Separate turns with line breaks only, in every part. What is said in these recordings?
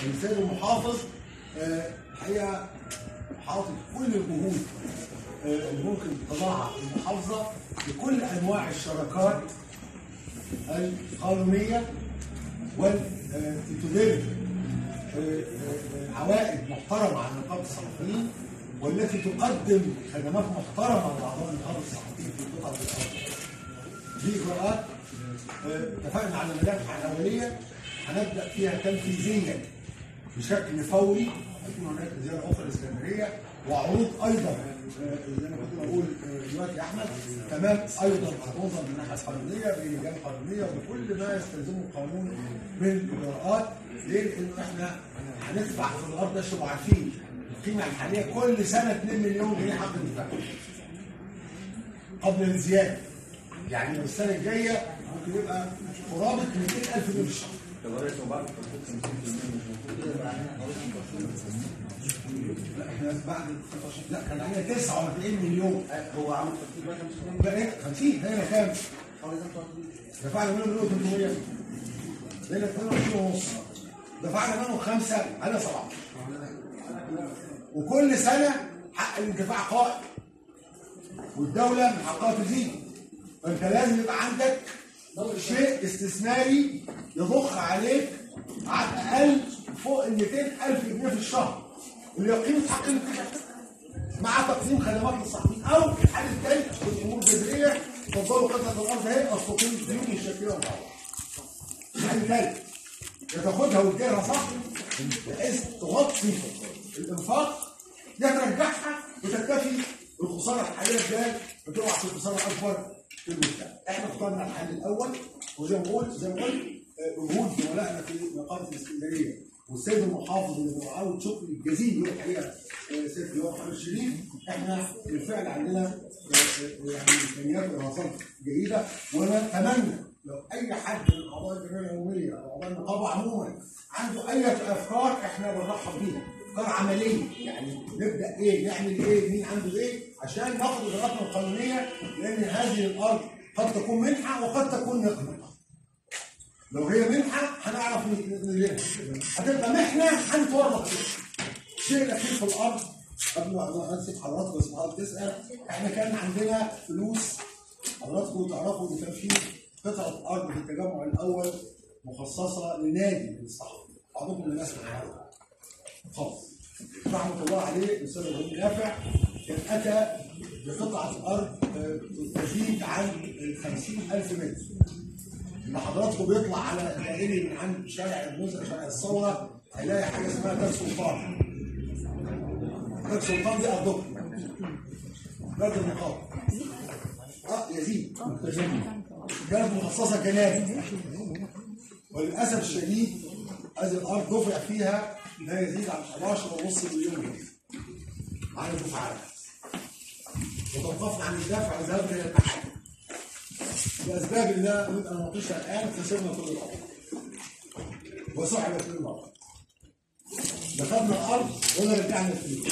السيد المحافظ آه، الحقيقه حاطط كل الجهود آه، اللي ممكن تضعها المحافظه لكل انواع الشراكات القانونيه والتي تدر عوائد محترمه على نقابه الصحفيين والتي تقدم خدمات محترمه لاعضاء نقابه الصحفيين في قطاع الارض. دي اجراءات آه، اتفقنا على الملامح الاوليه هنبدا فيها تنفيذيا بشكل فوري هيكون هناك زياره اخرى لاسكندريه وعروض ايضا آه، زي ما كنت بقول آه، دلوقتي يا احمد تمام ايضا عروضا من الناحيه القانونيه بلجان قانونيه وبكل ما يستلزمه القانون من اجراءات ليه؟ لانه احنا هندفع في الارض عشان تبقوا عارفين القيمه الحاليه كل سنه 2 مليون جنيه حق الدفاع قبل الزياده يعني السنه الجايه ممكن يبقى قرابه 200000 جنيه في الشهر لا احنا بعد ال 25 لا كان علينا 49 مليون
هو عامل ترتيب بقى كام
بقى ايه 50 هنا كام؟
حوالي 25
دفعنا منهم مليون 300 هنا 22 ونص دفعنا منهم خمسه على 17 وكل سنه حق الانتفاع قائم والدوله من حقها تزيد فانت لازم يبقى عندك شيء استثماري يضخ عليك على الاقل فوق ال 200000 جنيه في الشهر اللي هي قيمه حق الانتفاع مع تقديم خدمات للصحفيين او في الحال الثاني الامور الجذريه تفضلوا قطعه الارض اهي اصل قيمه الديون مشكله مع بعض. الحل الثالث يا تاخدها وتديرها صح بحيث تغطي الانفاق يا ترجعها وتكتفي بالخساره الحاليه ازاي وتقع في الخساره الاكبر في المجتمع. احنا اخترنا الحل الاول وزي ما قلت زي ما قلت آه، جهود زملائنا في نقابه الاسكندريه والسيد المحافظ اللي بنعاود شكر الجزيل له الحقيقه آه، سيد اللواء محمد شريف احنا بالفعل عندنا آه، آه، يعني امكانيات ورصات جيده ونتمنى لو اي حد من اعضاء الجمعيه العموميه او اعضاء النقابه عموما عنده اي افكار احنا بنرحب بيها افكار عمليه يعني نبدا ايه نعمل ايه مين عنده ايه عشان ناخد اجراءاتنا القانونيه لان هذه الارض قد تكون منحه وقد تكون نقمه لو هي منحه هنعرف نلمها هتبقى محنه هنتورط فيها الشيء الاخير في الارض قبل ما اسيب حضراتكم بس حضرتك تسال احنا كان عندنا فلوس حضراتكم تعرفوا ان كان في قطعه ارض في التجمع الاول مخصصه لنادي للصحفي بعضكم الناس عنها خالص رحمه الله عليه الاستاذ ابراهيم نافع كان اتى بقطعه ارض آه، تزيد عن ال 50000 متر لما حضراتكم بيطلع على الدائري من عند شارع المزرعه شارع الثوره هيلاقي حاجه اسمها دار سلطان دار سلطان دي ارضكم بلد النقابه اه يزيد كانت مخصصه كنادي وللاسف الشديد هذه الارض دفع فيها لا يزيد عن 11.5 مليون جنيه على الدفعات وتوقفنا عن الدفع وذهبنا الى المحاكم لاسباب لا اريد ان اناقشها الان خسرنا كل الارض وسحبت كل الارض دخلنا الارض ولا رجعنا الفلوس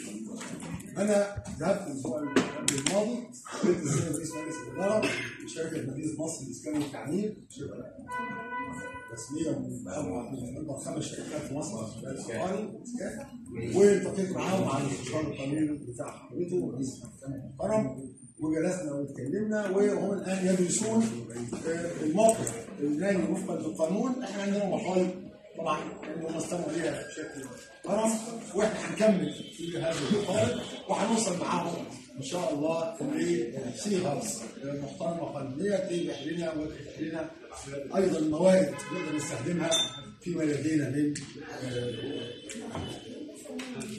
انا ذهبت الاسبوع الماضي قلت السيد رئيس مجلس الاداره شركه مدينه مصر للاسكان والتعمير شركه رسميه من من اكبر خمس شركات في مصر في الصحاري والتقيت معاهم على الاستشاره القانوني بتاع حضرته رئيس المحكمه المحترم وجلسنا واتكلمنا وهم الان يدرسون آه، الموقف اللاني وفقا للقانون احنا عندنا مطالب طبعا يعني هم استمعوا ليها بشكل محترم واحنا هنكمل في هذه المطالب وهنوصل معاهم ان شاء الله لصيغه محترمه قانونيه تبيح لنا وتفتح لنا ايضا موارد نقدر نستخدمها فيما لدينا من آه،